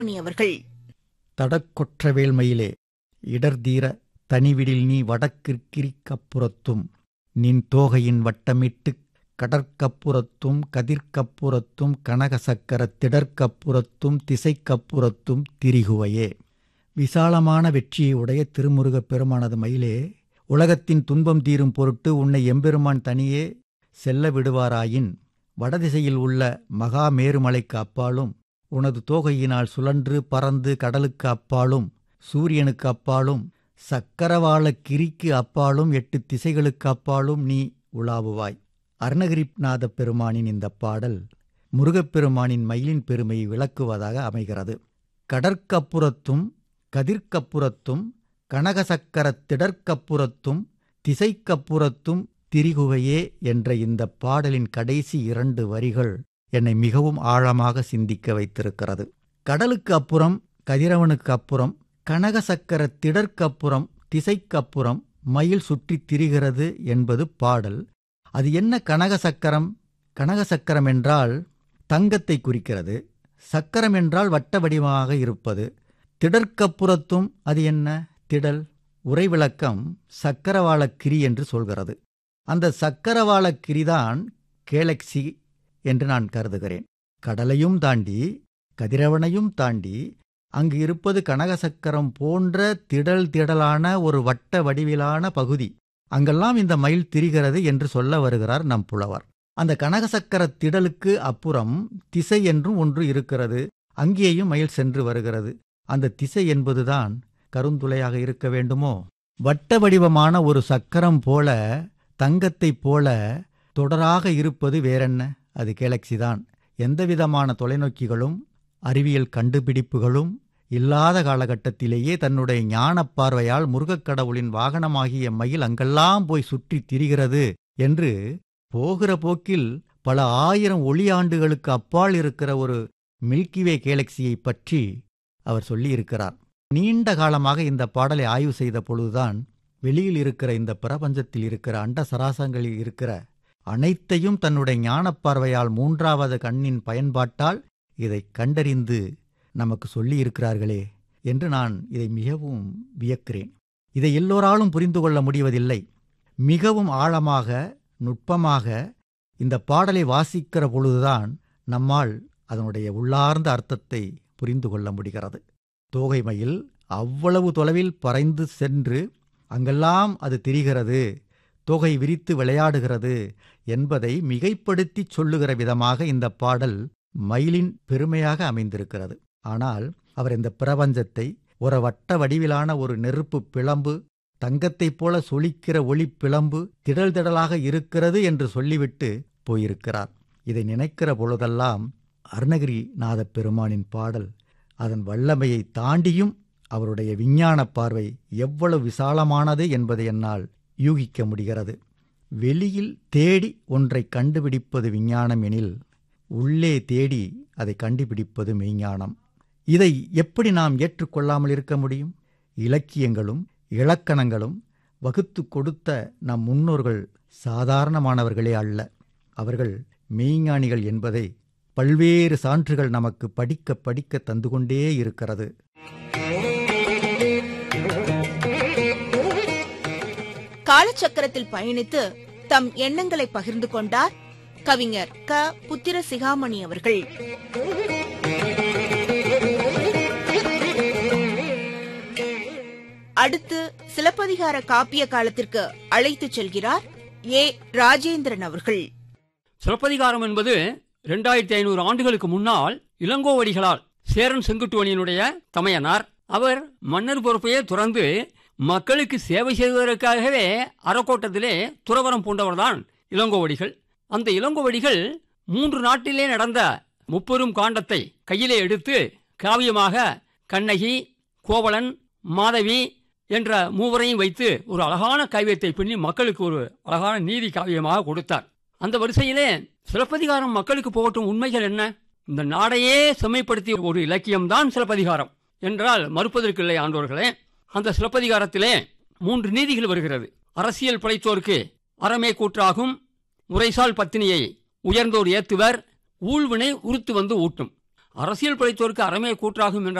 மணி அவர்கள் தடக்கொற்றவேல்மயிலே இடர்தீர தனிவிடில் நீ வடக்கிற்கிரிக்கப்புறத்தும் நின் தோகையின் வட்டமிட்டுக் கடற்கப்புறத்தும் கதிர்க்கப்புறத்தும் கனகசக்கர திடற்கப்புறத்தும் திசைக்கப்புறத்தும் திரிகுவையே விசாலமான வெற்றியை உடைய திருமுருகப் பெருமானது மயிலே உலகத்தின் துன்பம் தீரும் பொருட்டு உன்னை எம்பெருமான் தனியே செல்ல விடுவாராயின் வடதிசையில் உள்ள மகா மேருமலைக்கு அப்பாலும் உனது தோகையினால் சுழன்று பறந்து கடலுக்கு அப்பாலும் சூரியனுக்கு அப்பாலும் சக்கரவாள கிரிக்கு அப்பாலும் எட்டு திசைகளுக்கு அப்பாலும் நீ உலாவுவாய் அருணகிரிநாத பெருமானின் இந்த பாடல் முருகப்பெருமானின் மயிலின் பெருமையை விளக்குவதாக அமைகிறது கடற்கப்புறத்தும் கதிர்க்கப்புறத்தும் கனகசக்கர திடற்கப்புறத்தும் திசைக்கப்புறத்தும் திரிகுவையே என்ற இந்த பாடலின் கடைசி இரண்டு வரிகள் என்னை மிகவும் ஆழமாக சிந்திக்க வைத்திருக்கிறது கடலுக்கு அப்புறம் கதிரவனுக்கு அப்புறம் கனகசக்கர திடற்கப்புறம் திசைக்கப்புறம் மயில் சுற்றித் திரிகிறது என்பது பாடல் அது என்ன கனகசக்கரம் கனகசக்கரம் என்றால் தங்கத்தை குறிக்கிறது சக்கரம் என்றால் வட்ட வடிவமாக இருப்பது திடற்கப்புறத்தும் அது என்ன திடல் உரைவிளக்கம் சக்கரவாள கிரி என்று சொல்கிறது அந்த சக்கரவாள கிரிதான் கேலக்சி என்று நான் கருதுகிறேன் கடலையும் தாண்டி கதிரவனையும் தாண்டி அங்கு இருப்பது கனகசக்கரம் போன்ற திடல் திடலான ஒரு வட்ட வடிவிலான பகுதி அங்கெல்லாம் இந்த மயில் திரிகிறது என்று சொல்ல வருகிறார் நம் புலவர் அந்த கனகசக்கர திடலுக்கு அப்புறம் திசை என்றும் ஒன்று இருக்கிறது அங்கேயும் மயில் சென்று வருகிறது அந்த திசை என்பதுதான் கருந்துளையாக இருக்க வேண்டுமோ வட்ட வடிவமான ஒரு சக்கரம் போல தங்கத்தைப் போல தொடராக இருப்பது வேறென்ன அது கேலக்சிதான் எந்தவிதமான தொலைநோக்கிகளும் அறிவியல் கண்டுபிடிப்புகளும் இல்லாத காலகட்டத்திலேயே தன்னுடைய ஞானப் பார்வையால் முருகக் கடவுளின் வாகனமாகிய மயில் அங்கெல்லாம் போய் சுற்றித் திரிகிறது என்று போகிற போக்கில் பல ஆயிரம் ஒளியாண்டுகளுக்கு அப்பால் இருக்கிற ஒரு மில்கிவே கேலக்சியை பற்றி அவர் சொல்லியிருக்கிறார் நீண்ட காலமாக இந்த பாடலை ஆய்வு செய்த பொழுதுதான் வெளியில் இருக்கிற இந்த பிரபஞ்சத்தில் இருக்கிற அண்ட சராசங்களில் இருக்கிற அனைத்தையும் தன்னுடைய ஞானப் பார்வையால் மூன்றாவது கண்ணின் பயன்பாட்டால் இதை கண்டறிந்து நமக்கு சொல்லியிருக்கிறார்களே என்று நான் இதை மிகவும் வியக்கிறேன் இதை எல்லோராலும் புரிந்து கொள்ள முடிவதில்லை மிகவும் ஆழமாக நுட்பமாக இந்த பாடலை வாசிக்கிற பொழுதுதான் நம்மால் அதனுடைய உள்ளார்ந்த அர்த்தத்தை புரிந்து கொள்ள முடிகிறது தோகை மயில் அவ்வளவு தொலைவில் பறைந்து சென்று அங்கெல்லாம் அது திரிகிறது தொகை விரித்து விளையாடுகிறது என்பதை மிகைப்படுத்திச் சொல்லுகிற விதமாக இந்த பாடல் மயிலின் பெருமையாக அமைந்திருக்கிறது ஆனால் அவர் இந்த பிரபஞ்சத்தை ஒரு வட்ட வடிவிலான ஒரு நெருப்பு பிளம்பு தங்கத்தைப் போல சொலிக்கிற ஒளி பிளம்பு திடல் திடலாக இருக்கிறது என்று சொல்லிவிட்டு போயிருக்கிறார் இதை நினைக்கிற பொழுதெல்லாம் அருணகிரிநாத பெருமானின் பாடல் அதன் வல்லமையை தாண்டியும் அவருடைய விஞ்ஞான பார்வை எவ்வளவு விசாலமானது என்பதை என்னால் யூகிக்க முடிகிறது வெளியில் தேடி ஒன்றை கண்டுபிடிப்பது விஞ்ஞானம் எனில் உள்ளே தேடி அதை கண்டுபிடிப்பது மெய்ஞானம் இதை எப்படி நாம் ஏற்றுக்கொள்ளாமல் இருக்க முடியும் இலக்கியங்களும் இலக்கணங்களும் வகுத்து கொடுத்த நம் முன்னோர்கள் சாதாரணமானவர்களே அல்ல அவர்கள் மெய்ஞானிகள் என்பதை பல்வேறு சான்றுகள் நமக்கு படிக்க படிக்க தந்து கொண்டே இருக்கிறது காலச்சக்கரத்தில் பயணித்து தம் எண்ணங்களை பகிர்ந்து கொண்டார் கவிஞர் க புத்திர சிகாமணி அவர்கள் அடுத்து சிலப்பதிகார காப்பிய காலத்திற்கு அழைத்துச் செல்கிறார் ஏ ராஜேந்திரன் அவர்கள் சிலப்பதிகாரம் என்பது இரண்டாயிரத்தி ஐநூறு ஆண்டுகளுக்கு முன்னால் இளங்கோவடிகளால் சேரன் செங்குட்டுவனினுடைய தமையனார் அவர் மன்னர் பொறுப்பையே துறந்து மக்களுக்கு சேவை செய்வதற்காகவே அறக்கோட்டத்திலே துறவரம் பூண்டவர்தான் இளங்கோவடிகள் அந்த இளங்கோவடிகள் மூன்று நாட்டிலே நடந்த முப்பெரும் காண்டத்தை கையிலே எடுத்து காவியமாக கண்ணகி கோவலன் மாதவி என்ற மூவரையும் வைத்து ஒரு அழகான காவியத்தை பின்னி மக்களுக்கு ஒரு அழகான நீதி காவியமாக கொடுத்தார் அந்த வரிசையிலே சிலப்பதிகாரம் மக்களுக்கு போகட்டும் உண்மைகள் என்ன இந்த நாடையே செம்மைப்படுத்திய ஒரு இலக்கியம்தான் சிலப்பதிகாரம் என்றால் மறுப்பதற்கில்லை ஆண்டோர்களே அந்த சிலப்பதிகாரத்திலே மூன்று நீதிகள் வருகிறது அரசியல் படைத்தோருக்கு அறமே கூற்றாகும் உரைசால் பத்தினியை உயர்ந்தோர் ஏத்துவர் ஊழ்வினை உறுத்து வந்து ஊட்டும் அரசியல் பிழைத்தோருக்கு அறமே கூற்றாகும் என்ற